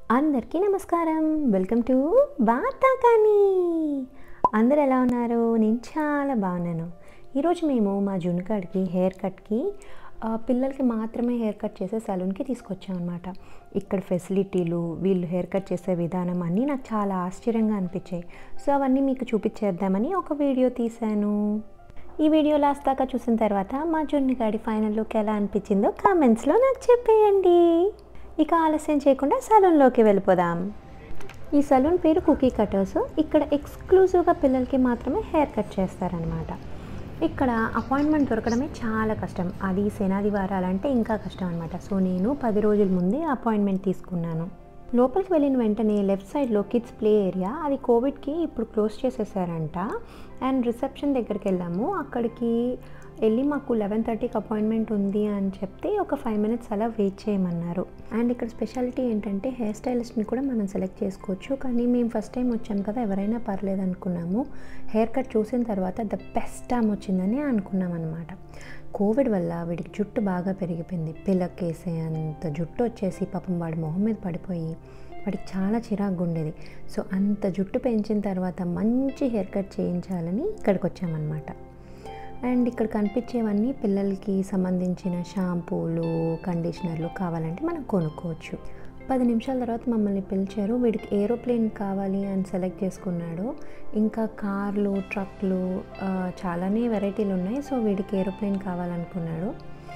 అందరికీ నమస్కారం welcome to వార్తా కానీ అందరు ఎలా ఉన్నారు నేను చాలా బాగున్నాను ఈరోజు మేము మా జున్నుకాడికి హెయిర్ కట్కి ఆ, పిల్లలకి మాత్రమే హెయిర్ కట్ చేసే సలూన్కి తీసుకొచ్చాం అనమాట ఇక్కడ ఫెసిలిటీలు వీళ్ళు హెయిర్ కట్ చేసే విధానం అన్నీ నాకు చాలా ఆశ్చర్యంగా అనిపించాయి సో అవన్నీ మీకు చూపించేద్దామని ఒక వీడియో తీశాను ఈ వీడియో లాస్ట్ దాకా చూసిన తర్వాత మా జున్నిగాడి ఫైనల్ లుక్ ఎలా అనిపించిందో కామెంట్స్లో నాకు చెప్పేయండి ఇక ఆలస్యం చేయకుండా సలూన్లోకి వెళ్ళిపోదాం ఈ సలూన్ పేరు కుకీ కటర్స్ ఇక్కడ ఎక్స్క్లూజివ్గా పిల్లలకి మాత్రమే హెయిర్ కట్ చేస్తారనమాట ఇక్కడ అపాయింట్మెంట్ దొరకడమే చాలా కష్టం అది శనాది వారాలంటే ఇంకా కష్టం అనమాట సో నేను పది రోజుల ముందే అపాయింట్మెంట్ తీసుకున్నాను లోపలికి వెళ్ళిన వెంటనే లెఫ్ట్ సైడ్లో కిడ్స్ ప్లే ఏరియా అది కోవిడ్కి ఇప్పుడు క్లోజ్ చేసేసారంట అండ్ రిసెప్షన్ దగ్గరికి వెళ్ళాము అక్కడికి వెళ్ళి మాకు లెవెన్ థర్టీకి అపాయింట్మెంట్ ఉంది అని చెప్తే ఒక ఫైవ్ మినిట్స్ అలా వెయిట్ చేయమన్నారు అండ్ ఇక్కడ స్పెషాలిటీ ఏంటంటే హెయిర్ స్టైలిస్ట్ని కూడా మనం సెలెక్ట్ చేసుకోవచ్చు కానీ మేము ఫస్ట్ టైం వచ్చాం కదా ఎవరైనా పర్లేదు అనుకున్నాము హెయిర్ కట్ చూసిన తర్వాత ద బెస్ట్ టైం వచ్చిందని అనుకున్నాం అనమాట కోవిడ్ వల్ల వీడికి జుట్టు బాగా పెరిగిపోయింది పిల్లకేసే అంత జుట్టు వచ్చేసి పాపం వాడి మొహం మీద పడిపోయి వాడికి చాలా చిరాకుగా ఉండేది సో అంత జుట్టు పెంచిన తర్వాత మంచి హెయిర్ కట్ చేయించాలని ఇక్కడికి వచ్చామన్నమాట అండ్ ఇక్కడ కనిపించేవన్నీ పిల్లలకి సంబంధించిన షాంపూలు కండిషనర్లు కావాలంటే మనం కొనుక్కోవచ్చు పది నిమిషాల తర్వాత మమ్మల్ని పిలిచారు వీడికి ఏరోప్లేన్ కావాలి అని సెలెక్ట్ చేసుకున్నాడు ఇంకా కార్లు ట్రక్లు ఆ, చాలానే వెరైటీలు ఉన్నాయి సో వీడికి ఏరోప్లేన్ కావాలనుకున్నాడు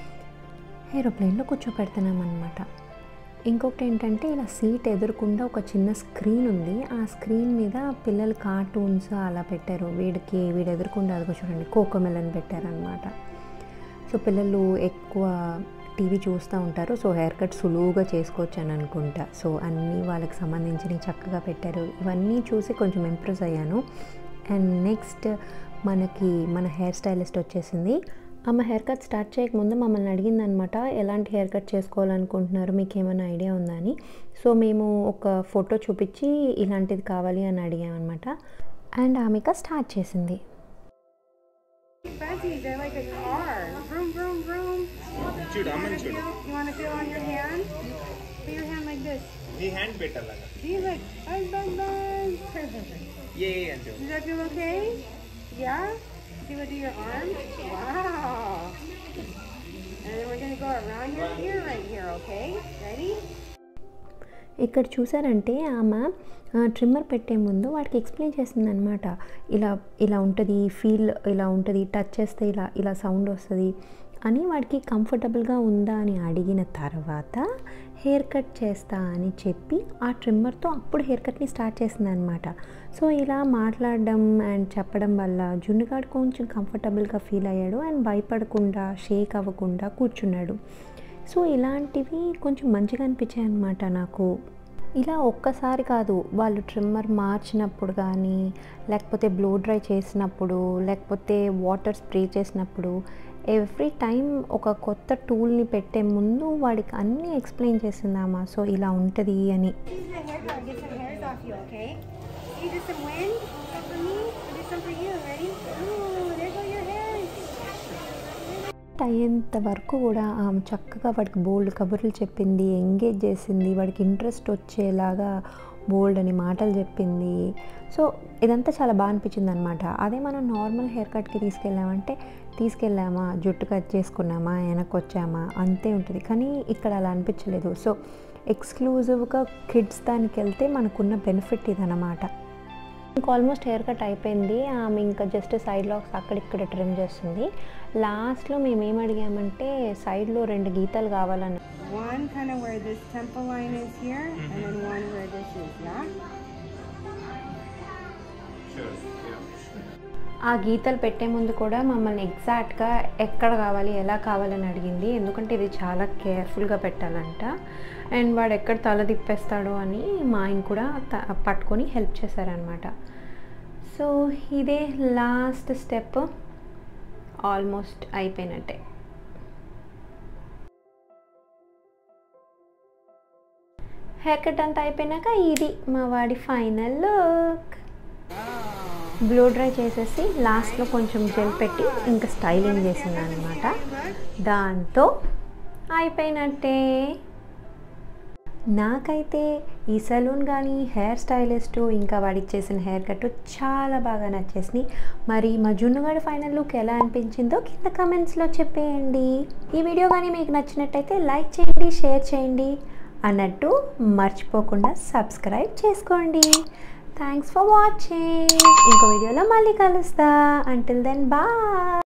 ఏరోప్లేన్లో కూర్చోపెడుతున్నాం అనమాట ఇంకొకటి ఏంటంటే ఇలా సీట్ ఎదురకుండా ఒక చిన్న స్క్రీన్ ఉంది ఆ స్క్రీన్ మీద పిల్లలు కార్టూన్స్ అలా పెట్టారు వీడికి వీడు ఎదురకుండా అదిగో చూడండి కోకోమెలన్ పెట్టారనమాట సో పిల్లలు ఎక్కువ టీవీ చూస్తూ ఉంటారు సో హెయిర్ కట్ సులువుగా చేసుకోవచ్చు అని అనుకుంటా సో అన్నీ వాళ్ళకి సంబంధించినవి చక్కగా పెట్టారు ఇవన్నీ చూసి కొంచెం ఇంప్రెస్ అయ్యాను అండ్ నెక్స్ట్ మనకి మన హెయిర్ స్టైలిస్ట్ వచ్చేసింది ఆమె హెయిర్ కట్ స్టార్ట్ చేయకముందు మమ్మల్ని అడిగింది అనమాట ఎలాంటి హెయిర్ కట్ చేసుకోవాలనుకుంటున్నారు మీకు ఏమైనా ఐడియా ఉందా అని సో మేము ఒక ఫోటో చూపించి ఇలాంటిది కావాలి అని అడిగామన్నమాట అండ్ ఆమె ఇక స్టార్ట్ చేసింది Fuzzies, they're like a car. Vroom, vroom, vroom. చూడు You అమ్మని wanna చూడు feel, you wanna feel on your hand? Put your hand like this. నీ హ్యాండ్ పెట్టాలగా See, like, buzz, buzz, buzz. ఏ ఏ అని చూడు Does that feel okay? Yeah? See what do your arms? Wow. And then we're gonna go around your ear right here, okay? Ready? ఇక్కడ చూసారంటే ఆమె trimmer పెట్టే ముందు వాడికి ఎక్స్ప్లెయిన్ చేసింది అనమాట ఇలా ఇలా ఉంటుంది ఫీల్ ఇలా ఉంటుంది టచ్ చేస్తే ఇలా ఇలా సౌండ్ వస్తుంది అని వాడికి కంఫర్టబుల్గా ఉందా అని అడిగిన తర్వాత హెయిర్ కట్ చేస్తా అని చెప్పి ఆ ట్రిమ్మర్తో అప్పుడు హెయిర్ కట్ని స్టార్ట్ చేసింది అనమాట సో ఇలా మాట్లాడడం అండ్ చెప్పడం వల్ల జున్నుగాడు కొంచెం కంఫర్టబుల్గా ఫీల్ అయ్యాడు అండ్ భయపడకుండా షేక్ అవ్వకుండా కూర్చున్నాడు సో ఇలాంటివి కొంచెం మంచిగా అనిపించాయి అనమాట నాకు ఇలా ఒక్కసారి కాదు వాళ్ళు ట్రిమ్మర్ మార్చినప్పుడు కానీ లేకపోతే బ్లో డ్రై చేసినప్పుడు లేకపోతే వాటర్ స్ప్రే చేసినప్పుడు ఎవ్రీ టైం ఒక కొత్త టూల్ని పెట్టే ముందు వాడికి అన్నీ ఎక్స్ప్లెయిన్ చేసిందామా సో ఇలా ఉంటుంది అని Use the hair dryer, get some hairs off you, okay? See, just some wind? Some for me? Or just some for you? Ready? Ooh, there go your hairs. అయ్యేంత వరకు కూడా ఆమె చక్కగా వాడికి బోల్డ్ కబుర్లు చెప్పింది ఎంగేజ్ చేసింది వాడికి ఇంట్రెస్ట్ వచ్చేలాగా బోల్డ్ అని మాటలు చెప్పింది సో ఇదంతా చాలా బాగా అనిపించింది అనమాట అదే మనం నార్మల్ హెయిర్ కట్కి తీసుకెళ్ళామంటే తీసుకెళ్ళామా జుట్టు కట్ చేసుకున్నామా వెనక్కి వచ్చామా అంతే ఉంటుంది కానీ ఇక్కడ అలా అనిపించలేదు సో ఎక్స్క్లూజివ్గా కిడ్స్ దానికి వెళ్తే మనకున్న బెనిఫిట్ ఇదన్నమాట ఇంకా ఆల్మోస్ట్ హెయిర్ కట్ అయిపోయింది ఆమె ఇంకా జస్ట్ సైడ్ లాక్స్ అక్కడిక్కడ ట్రిమ్ చేస్తుంది లాస్ట్లో మేము ఏం అడిగామంటే సైడ్లో రెండు గీతలు కావాలని One kind of where this temple line is here, and then one where this is, yeah? ఆ గీతలు పెట్టే ముందు కూడా మమ్మల్ని ఎగ్జాక్ట్గా ఎక్కడ కావాలి ఎలా కావాలని అడిగింది ఎందుకంటే ఇది చాలా కేర్ఫుల్గా పెట్టాలంట అండ్ వాడు ఎక్కడ తల తిప్పేస్తాడో అని మా ఆయన కూడా త- పట్టుకొని హెల్ప్ చేశారనమాట సో ఇదే లాస్ట్ స్టెప్ ఆల్మోస్ట్ అయిపోయినట్టే హెయిర్ కట్ అంతా అయిపోయినాక ఇది మా వాడి ఫైనల్ లుక్ బ్లో డ్రై చేసేసి లాస్ట్లో కొంచెం జెల్ పెట్టి ఇంకా స్టైలింగ్ చేసింది అనమాట దాంతో అయిపోయినట్టే నాకైతే ఈ సలూన్ కానీ హెయిర్ స్టైలిస్ట్ ఇంకా వాడికి చేసిన హెయిర్ కట్ చాలా బాగా నచ్చేసినాయి మరి మా జున్నుగాడి ఫైనల్ లుక్ ఎలా అనిపించిందో కింద కమెంట్స్లో చెప్పేయండి ఈ వీడియో కానీ మీకు నచ్చినట్టయితే లైక్ చేయండి షేర్ చేయండి అన్నట్టు మర్చిపోకుండా సబ్స్క్రైబ్ చేసుకోండి థ్యాంక్స్ ఫర్ వాచింగ్ ఇంకో వీడియోలో మళ్ళీ కలుస్తా అంటిల్ దెన్ బాయ్